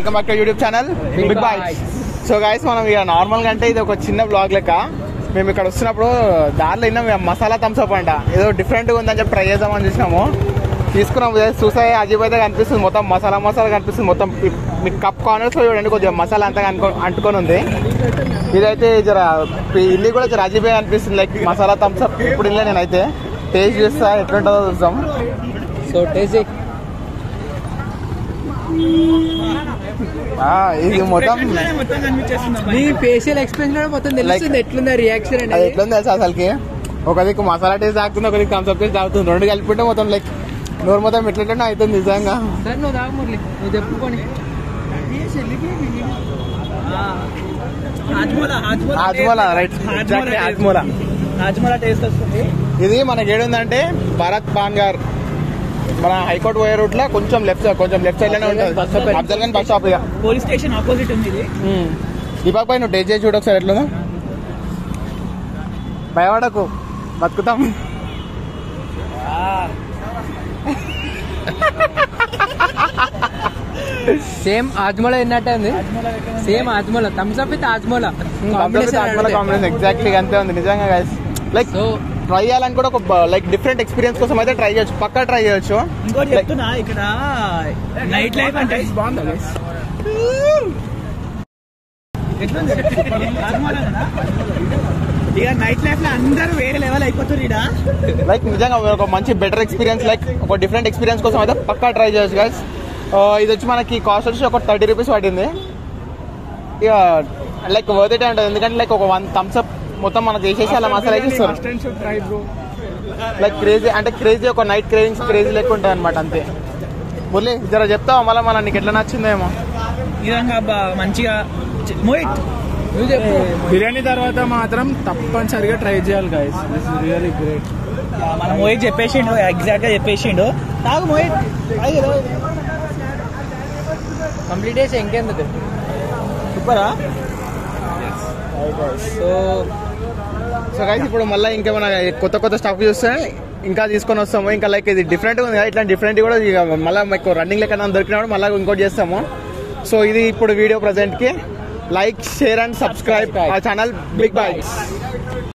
Welcome back to YouTube channel Big big boy Bites. So guys మనం ఇక normal గా అంటే ఇది ఒక చిన్న బ్లాగ్ లెక్క మేము ఇక్కడ వస్తున్నప్పుడు దారిలో విన్నాం ఇక మసాలా థమ్స్అప్ అంట ఏదో డిఫరెంట్ గా ఉందని చెప్పి ట్రై చేద్దామని చూసినాము తీసుకున్నాం చూసే అజీబ్ అయితే కనిపిస్తుంది మొత్తం మసాలా మసాలా కనిపిస్తుంది మొత్తం పి- మీకు కప్ కార్నర్స్ లో చూడండి కొద్దిగా మసాలా అంతా అనుకో అంటుకొని ఉంది ఇదైతే జర పి- ఇల్లు కూడా జర అజీబే అనిపిస్తుంది లైక్ మసాలా థమ్స్అప్ ఇప్పుడు ఇల్లే నేనైతే టేస్ట్ చేస్తా ఎట్లుంటుందో చూద్దాం సో టేస్ట్ ఆ, ఇది మొత్తం నీ ఫేషియల్ ఎక్స్ప్రెషన్ మొత్తం తెలుస్తుంది ఎట్లుందా రియాక్షన్ అది అనేది ఎట్లుంది తెలుసా అసలుకి ఒక దిక్కు మసాలా టేస్ట్ తాగుతుంది ఒక దిక్కు థమ్స్అప్ టేస్ట్ తాగుతుంది రెండు కలిపితే మొత్తం లైక్ నోరు మొత్తం ఎట్లెట్లనే అవుతుంది నిజంగా సరే నువ్వు తాగు మురళి నువ్వు చెప్పుకొని ఆజ్మోలా రైట్ ఎగ్జాక్ట్లీ ఆజ్మోలా రాజమల టేస్ట్ వస్తుంది ఇది మనకి ఏడుందంటే భరత్ పాన్ గారు మన హైకోర్టు పోయే రూట్ లో కొంచెం లెఫ్ట్ కొంచెం లెఫ్ట్ సైడ్ లోనే ఉంటుంది bus stop. Afzalgunj bus stop ఇక పోలీస్ స్టేషన్ ఆపోజిట్ ఉంది ఇది దీపక్ పై నువ్వు టేస్ట్ చేసి చూడు ఒకసారి ఎట్లుందో భయపడకు బతుకుతాం సేమ్ ఆజ్మోలా తిన్నట్టే ఉంది same Ajmola Thums Up with Ajmola combination exactly అంతే ఉంది నిజంగా గైస్ లైక్ సో ట్రై చేయాలని కూడా ఒక లైక్ డిఫరెంట్ ఎక్స్పీరియన్స్ కోసం అయితే ట్రై చేయొచ్చు పక్కా ట్రై చేయొచ్చు ఇంకోటి చెప్తున్నా ఇక్కడ నైట్ లైఫ్ అంటే బాగుంది ఇక నైట్ లైఫ్ లో అందరూ వేరే లెవెల్ అయిపోతుంది ఇడ లైక్ నిజంగా ఒక మంచి బెటర్ ఎక్స్పీరియన్స్ లైక్ ఒక డిఫరెంట్ ఎక్స్పీరియన్స్ కోసం అయితే పక్కా ట్రై చేయొచ్చు గైస్ ఇది వచ్చి మనకి కాస్ట్ వచ్చి ఒక థర్టీ రూపీస్ పడింది ఇక లైక్ వర్త్ ఇట్ ఉంటుంది ఎందుకంటే లైక్ ఒక వన్ థమ్స్ అప్ మొత్తం మనకు చేసేసి అలా మసాలా వేసి ఇస్తారు లైక్ క్రేజీ అంటే క్రేజీ ఒక నైట్ క్రేజింగ్స్ క్రేజీ లెక్క ఉంటుంది అనమాట అంతే మురళి జర చెప్తావా మళ్ళీ మన నీకు ఎట్లా నచ్చిందేమో నిజంగా బా- మంచిగా చి- మోహిత్ నువ్వు చెప్పు బిర్యానీ తర్వాత మాత్రం తప్పనిసరిగా ట్రై చేయాలి గైస్ దిస్ రియలీ గ్రేట్ ఆ, మన మోహిత్ చెప్పేసిండు ఎగ్జాక్ట్ గా చెప్పేసిండు తాగు మోహిత్ తాగు, తాగు. కంప్లీట్ చేసి ఇంకెందుకు సూపరా సో సో గైస్ ఇప్పుడు మళ్ళీ ఇంకేమైనా కొత్త కొత్త స్టాక్ చూస్తే ఇంకా తీసుకొని వస్తాము ఇంకా లైక్ ఇది డిఫరెంట్ ఉంది కదా ఇట్లా డిఫరెంట్ కూడా ఇక మళ్ళీ మీకు రన్నింగ్ లెక్క దొరికినప్పుడు మళ్ళీ ఇంకోటి చేస్తాము సో ఇది ఇప్పుడు వీడియో ప్రజెంట్ కి లైక్ షేర్ అండ్ సబ్స్క్రైబ్ ఆ ఛానల్ బిగ్ బాయ్స్